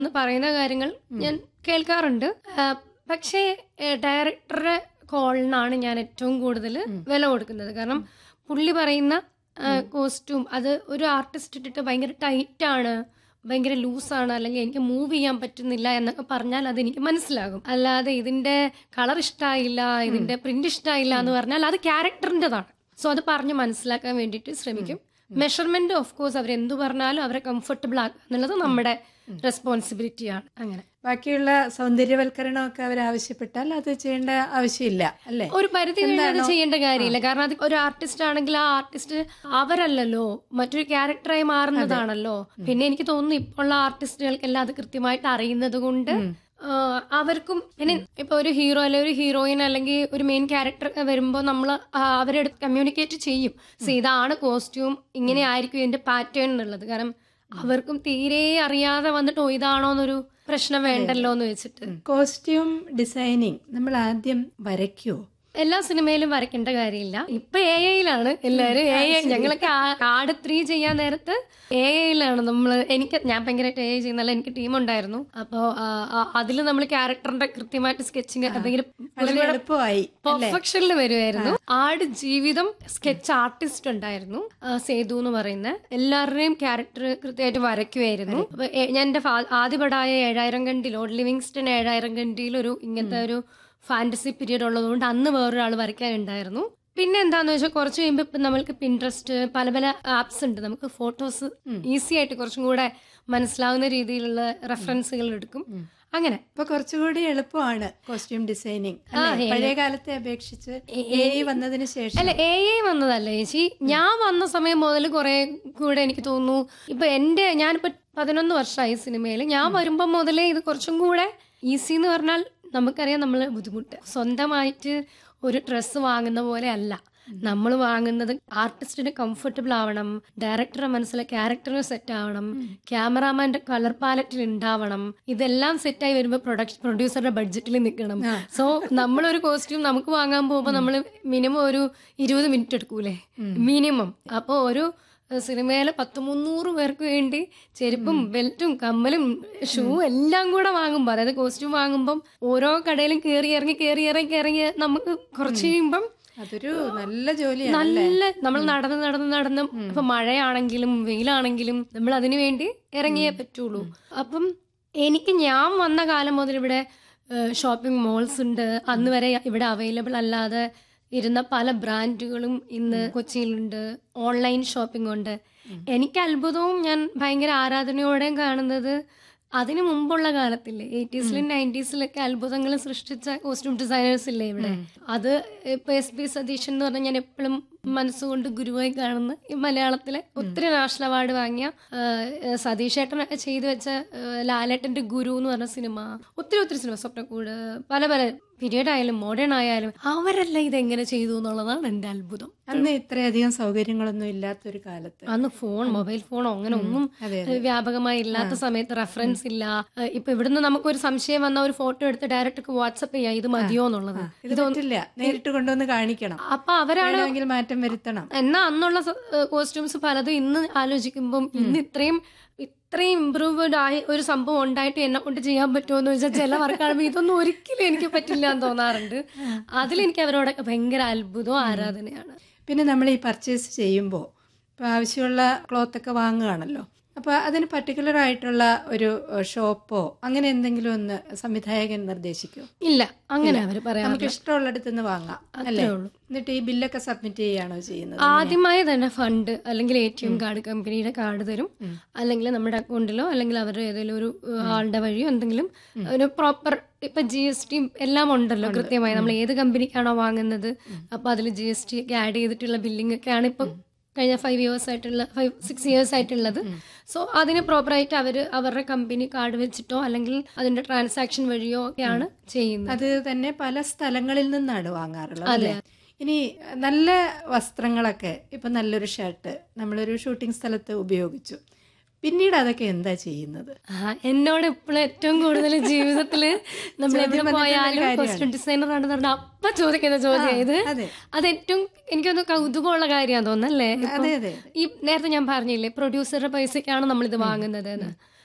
എന്ന് പറയുന്ന കാര്യങ്ങൾ ഞാൻ കേൾക്കാറുണ്ട് ആ, പക്ഷേ ഡയറക്ടറുടെ കോളിനാണ് ഞാൻ ഏറ്റവും കൂടുതൽ വില കൊടുക്കുന്നത് കാരണം പുള്ളി പറയുന്ന കോസ്റ്റ്യൂം അത് ഒരു ആർട്ടിസ്റ്റ് ഇട്ടിട്ട് ഭയങ്കര ടൈറ്റ് ആണ് ഭയങ്കര ലൂസാണ് അല്ലെങ്കിൽ എനിക്ക് മൂവ് ചെയ്യാൻ പറ്റുന്നില്ല എന്നൊക്കെ പറഞ്ഞാൽ അത് എനിക്ക് മനസ്സിലാകും അല്ലാതെ ഇതിന്റെ കളർ ഇഷ്ടമായില്ല ഇതിന്റെ പ്രിന്റ് ഇഷ്ടമായില്ല എന്ന് പറഞ്ഞാൽ അത് ക്യാരക്ടറിൻ്റെതാണ് സോ അത് പറഞ്ഞ് മനസ്സിലാക്കാൻ വേണ്ടിയിട്ട് ശ്രമിക്കും മെഷർമെന്റ് ഓഫ് കോഴ്സ് അവർ എന്തു പറഞ്ഞാലും അവരെ കംഫർട്ടബിൾ ആക്കുക എന്നുള്ളത് നമ്മുടെ റെസ്പോൺസിബിലിറ്റിയാണ് അങ്ങനെ ബാക്കിയുള്ള സൗന്ദര്യവൽക്കരണമൊക്കെ അവർ ആവശ്യപ്പെട്ടാൽ അത് ചെയ്യേണ്ട ആവശ്യമില്ല അല്ലേ ഒരു പരിധി കഴിഞ്ഞ് അത് ചെയ്യേണ്ട കാര്യമില്ല കാരണം അത് ഒരു ആർട്ടിസ്റ്റ് ആണെങ്കിൽ ആ ആർട്ടിസ്റ്റ് അവരല്ലല്ലോ മറ്റൊരു ക്യാരക്ടറായി മാറുന്നതാണല്ലോ പിന്നെ എനിക്ക് തോന്നുന്നു ഇപ്പോൾ ഉള്ള ആർട്ടിസ്റ്റുകൾക്കെല്ലാം അത് കൃത്യമായിട്ട് അറിയുന്നത് കൊണ്ട് ആ, അവർക്കും പിന്നെ ഇപ്പൊ ഒരു ഹീറോ അല്ലെങ്കിൽ ഒരു ഹീറോയിൻ അല്ലെങ്കിൽ ഒരു മെയിൻ ക്യാരക്ടർ വരുമ്പോൾ നമ്മൾ അവരെ കമ്മ്യൂണിക്കേറ്റ് ചെയ്യും സോ ഇതാണ് കോസ്റ്റ്യൂം ഇങ്ങനെ ആയിരിക്കും ഇതിന്റെ പാറ്റേൺ എന്നുള്ളത് കാരണം അവർക്കും തീരെ അറിയാതെ വന്നിട്ട് ഓ ഇതാണോ എന്നൊരു പ്രശ്നം വേണ്ടല്ലോ എന്ന് വെച്ചിട്ട് കോസ്റ്റ്യൂം ഡിസൈനിങ് നമ്മൾ ആദ്യം വരയ്ക്കുവോ എല്ലാ സിനിമയിലും വരയ്ക്കേണ്ട കാര്യമില്ല ഇപ്പൊ എ ഐയിലാണ് എല്ലാരും എ ഐ ഞങ്ങളൊക്കെ ആ- ആട് ത്രീ ചെയ്യാൻ നേരത്ത് എ ഐയിലാണ് നമ്മൾ എനിക്ക് ഞാൻ ഭയങ്കരമായിട്ട് എ ഐ ചെയ്യുന്നല്ല എനിക്ക് ടീം ഉണ്ടായിരുന്നു അപ്പോ അതിൽ നമ്മൾ ക്യാരക്ടറിന്റെ കൃത്യമായിട്ട് സ്കെച്ചിങ് എന്തെങ്കിലും വളരെ എളുപ്പമായി പെർഫെക്ഷനിൽ വരുമായിരുന്നു ആട് ജീവിതം സ്കെച്ച് ആർട്ടിസ്റ്റ് ഉണ്ടായിരുന്നു ആ, സേതു എന്ന് പറയുന്ന എല്ലാവരുടെയും ക്യാരക്ടർ കൃത്യമായിട്ട് വരയ്ക്കുമായിരുന്നു അപ്പൊ എ- ഞാൻ എന്റെ ഫാ- ആദ്യ പടായ ഏഴായിരം കണ്ടി ലോർഡ് ലിവിങ്സ്റ്റൺ ഏഴായിരം കണ്ടിയിൽ ഒരു ഇങ്ങനത്തെ ഒരു ഫാന്റസി പീരീഡ് ഉള്ളതുകൊണ്ട് അന്ന് വേറൊരാൾ വരയ്ക്കാനുണ്ടായിരുന്നു പിന്നെ എന്താന്ന് വെച്ചാൽ കുറച്ച് കഴിയുമ്പോൾ ഇപ്പം നമ്മൾക്ക് പിൻട്രസ്റ്റ് പല പല ആപ്സ് ഉണ്ട് നമുക്ക് ഫോട്ടോസ് ഈസി ആയിട്ട് കുറച്ചും കൂടെ മനസ്സിലാവുന്ന രീതിയിലുള്ള റെഫറൻസുകൾ എടുക്കും അങ്ങനെ ഇപ്പൊ കുറച്ചുകൂടി എളുപ്പമാണ് കോസ്റ്റ്യൂം ഡിസൈനിങ് പഴയ കാലത്തെ അപേക്ഷിച്ച് എ വന്നതിന് ശേഷം അല്ല എ ഐ വന്നതല്ല ചേച്ചി ഞാൻ വന്ന സമയം മുതൽ കുറെ കൂടെ എനിക്ക് തോന്നുന്നു ഇപ്പൊ എന്റെ ഞാനിപ്പോ പതിനൊന്ന് വർഷമായി സിനിമയിൽ ഞാൻ വരുമ്പോൾ മുതലേ ഇത് കുറച്ചും കൂടെ ഈസി എന്ന് പറഞ്ഞാൽ നമുക്കറിയാം നമ്മൾ ബുദ്ധിമുട്ട് സ്വന്തമായിട്ട് ഒരു ഡ്രസ്സ് വാങ്ങുന്ന പോലെ അല്ല നമ്മൾ വാങ്ങുന്നത് ആർട്ടിസ്റ്റിന് കംഫർട്ടബിൾ ആവണം ഡയറക്ടറുടെ മനസ്സിലെ ക്യാരക്ടറിന് സെറ്റ് ആവണം ക്യാമറാമാന്റെ കളർ പാലറ്റിൽ ഉണ്ടാവണം ഇതെല്ലാം സെറ്റായി വരുമ്പോൾ പ്രൊഡക്ഷൻ പ്രൊഡ്യൂസറുടെ ബഡ്ജറ്റിൽ നിൽക്കണം സോ നമ്മളൊരു കോസ്റ്റ്യൂം നമുക്ക് വാങ്ങാൻ പോകുമ്പോൾ നമ്മൾ മിനിമം ഒരു ഇരുപത് മിനിറ്റ് എടുക്കൂലേ മിനിമം അപ്പോൾ ഒരു സിനിമയിലെ പത്ത് മുന്നൂറ് പേർക്ക് വേണ്ടി ചെരുപ്പും ബെൽറ്റും കമ്മലും ഷൂ എല്ലാം കൂടെ വാങ്ങുമ്പോൾ അതായത് കോസ്റ്റ്യൂം വാങ്ങുമ്പം ഓരോ കടയിലും കയറി ഇറങ്ങി കയറി ഇറങ്ങി ഇറങ്ങി നമുക്ക് കുറച്ച് കഴിയുമ്പം അതൊരു നല്ല ജോലിയാണ് നല്ല നമ്മൾ നടന്ന് നടന്ന് നടന്ന് ഇപ്പൊ മഴയാണെങ്കിലും വെയിലാണെങ്കിലും നമ്മൾ അതിനു വേണ്ടി ഇറങ്ങിയേ പറ്റുള്ളൂ അപ്പം എനിക്ക് ഞാൻ വന്ന കാലം മുതൽ ഇവിടെ ഷോപ്പിംഗ് മോൾസ് ഉണ്ട് അന്ന് വരെ ഇവിടെ അവൈലബിൾ അല്ലാതെ ഇരുന്ന പല ബ്രാൻഡുകളും ഇന്ന് കൊച്ചിയിലുണ്ട് ഓൺലൈൻ ഷോപ്പിംഗ് ഉണ്ട് എനിക്ക് അത്ഭുതവും ഞാൻ ഭയങ്കര ആരാധനയോടെയും കാണുന്നത് അതിനു മുമ്പുള്ള കാലത്തില്ലേ എയ്റ്റീസിലും നയൻറ്റീസിലൊക്കെ അത്ഭുതങ്ങൾ സൃഷ്ടിച്ച കോസ്റ്റ്യൂം ഡിസൈനേഴ്സ് ഇല്ലേ ഇവിടെ അത് ഇപ്പൊ എസ് പി സതീശൻ എന്ന് പറഞ്ഞാൽ ഞാൻ എപ്പോഴും മനസ്സുകൊണ്ട് ഗുരുവായി കാണുന്ന ഈ മലയാളത്തിലെ ഒത്തിരി നാഷണൽ അവാർഡ് വാങ്ങിയ ആ, സതീഷ് ഏട്ടനൊക്കെ ചെയ്തു വെച്ച ആ, ലാലേട്ടന്റെ ഗുരു എന്ന് പറഞ്ഞ സിനിമ ഒത്തിരി ഒത്തിരി സിനിമ സ്വപ്നക്കൂട് പല പല പീരീഡ് ആയാലും മോഡേൺ ആയാലും അവരെല്ലാം ഇതെങ്ങനെ ചെയ്തു എന്നുള്ളതാണ് എന്റെ അത്ഭുതം അന്ന് ഇത്രയധികം സൗകര്യങ്ങളൊന്നും ഇല്ലാത്തൊരു കാലത്ത് അന്ന് ഫോൺ മൊബൈൽ ഫോണോ അങ്ങനെ ഒന്നും അതെ, ഏഹ്, വ്യാപകമായി ഇല്ലാത്ത സമയത്ത് റെഫറൻസ് ഇല്ല ഏഹ്, ഇപ്പൊ ഇവിടുന്ന് നമുക്കൊരു സംശയം വന്ന ഒരു ഫോട്ടോ എടുത്ത് ഡയറക്റ്റ് വാട്സപ്പ് ചെയ്യാം ഇത് മതിയോ എന്നുള്ളത് ഇത് പറ്റില്ല നേരിട്ട് കൊണ്ടുവന്ന് കാണിക്കണം അപ്പൊ അവരാണ് വേണമെങ്കിൽ മാറ്റം വരുത്തണം എന്നാ അന്നുള്ള കോസ്റ്റ്യൂംസ് പലതും ഇന്ന് ആലോചിക്കുമ്പം ഇന്ന് ഇത്രയും ഇത്രയും ഇമ്പ്രൂവ്ഡ് ആയ ഒരു സംഭവം ഉണ്ടായിട്ട് എന്നെ കൊണ്ട് ചെയ്യാൻ പറ്റുമോ എന്ന് വെച്ചാൽ ചില വർക്കാകുമ്പോൾ ഇതൊന്നും ഒരിക്കലും എനിക്ക് പറ്റില്ല എന്ന് തോന്നാറുണ്ട് അതിലെനിക്ക് അവരോടൊക്കെ ഭയങ്കര അത്ഭുതവും ആരാധനയാണ് പിന്നെ നമ്മൾ ഈ പർച്ചേസ് ചെയ്യുമ്പോൾ ഇപ്പോൾ ആവശ്യമുള്ള ക്ലോത്ത് ഒക്കെ വാങ്ങുകയാണല്ലോ അപ്പോൾ അതിന് പർട്ടിക്കുലർ ആയിട്ടുള്ള ഒരു ഷോപ്പോ അങ്ങനെ എന്തെങ്കിലും ഒന്ന് സംവിധായകൻ നിർദ്ദേശിക്കുമോ ഇല്ല അങ്ങനെ അവര് പറയാം നമുക്ക് ഇഷ്ടമുള്ളിടത്ത് നിന്ന് വാങ്ങാം അല്ലേ ഉള്ളൂ. എന്നിട്ട് ഈ ബില്ലൊക്കെ സബ്മിറ്റ് ചെയ്യുകയാണോ ചെയ്യുന്നത് ആദ്യമായി തന്നെ ഫണ്ട് അല്ലെങ്കിൽ എ ടി എം കാർഡ് കമ്പനിയുടെ കാർഡ് തരും അല്ലെങ്കിൽ നമ്മുടെ അക്കൗണ്ടിലോ അല്ലെങ്കിൽ അവരുടെ ഏതെങ്കിലും ഒരു ഏഹ്, ആളുടെ വഴിയോ എന്തെങ്കിലും ഒരു പ്രോപ്പർ ഇപ്പൊ ജി എസ് ടി എല്ലാം ഉണ്ടല്ലോ കൃത്യമായി നമ്മൾ ഏത് കമ്പനിക്കാണോ വാങ്ങുന്നത് അപ്പൊ അതിൽ ജി എസ് ടി ഒക്കെ ആഡ് ചെയ്തിട്ടുള്ള ബില്ലിംഗ് ഒക്കെയാണ് ഇപ്പം കഴിഞ്ഞ ഫൈവ് ഇയേഴ്സ് ആയിട്ടുള്ള ഫൈവ് സിക്സ് ഇയേഴ്സ് ആയിട്ടുള്ളത് സോ അതിന് പ്രോപ്പറായിട്ട് അവർ അവരുടെ കമ്പനി കാർഡ് വെച്ചിട്ടോ അല്ലെങ്കിൽ അതിന്റെ ട്രാൻസാക്ഷൻ വഴിയോ ഒക്കെയാണ് ചെയ്യുന്നത് അത് തന്നെ പല സ്ഥലങ്ങളിൽ നിന്നാണ് വാങ്ങാറുള്ളത് അല്ലേ ഇനി നല്ല വസ്ത്രങ്ങളൊക്കെ ഇപ്പൊ നല്ലൊരു ഷർട്ട് നമ്മളൊരു ഷൂട്ടിംഗ് സ്ഥലത്ത് ഉപയോഗിച്ചു പിന്നീട് അതൊക്കെ എന്താ ചെയ്യുന്നത് ആ, എന്നോട് ഇപ്പോഴും ഏറ്റവും കൂടുതൽ ജീവിതത്തില് നമ്മൾ എവിടെ പോയാലും കോസ്റ്റ്യൂം ഡിസൈനർ ആണെന്ന് പറഞ്ഞാൽ അപ്പൊ ചോദിക്കുന്ന ചോദ്യം ഇത് അതെ അത് ഏറ്റവും എനിക്കൊന്ന് കൗതുകമുള്ള കാര്യമാണ് തോന്നല്ലേ ഇപ്പം അതെ അതെ ഈ നേരത്തെ ഞാൻ പറഞ്ഞില്ലേ പ്രൊഡ്യൂസറുടെ പൈസക്കാണ് നമ്മൾ ഇത് വാങ്ങുന്നത് എന്ന്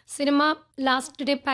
സിനിമ ലാസ്റ്റ് ഡേ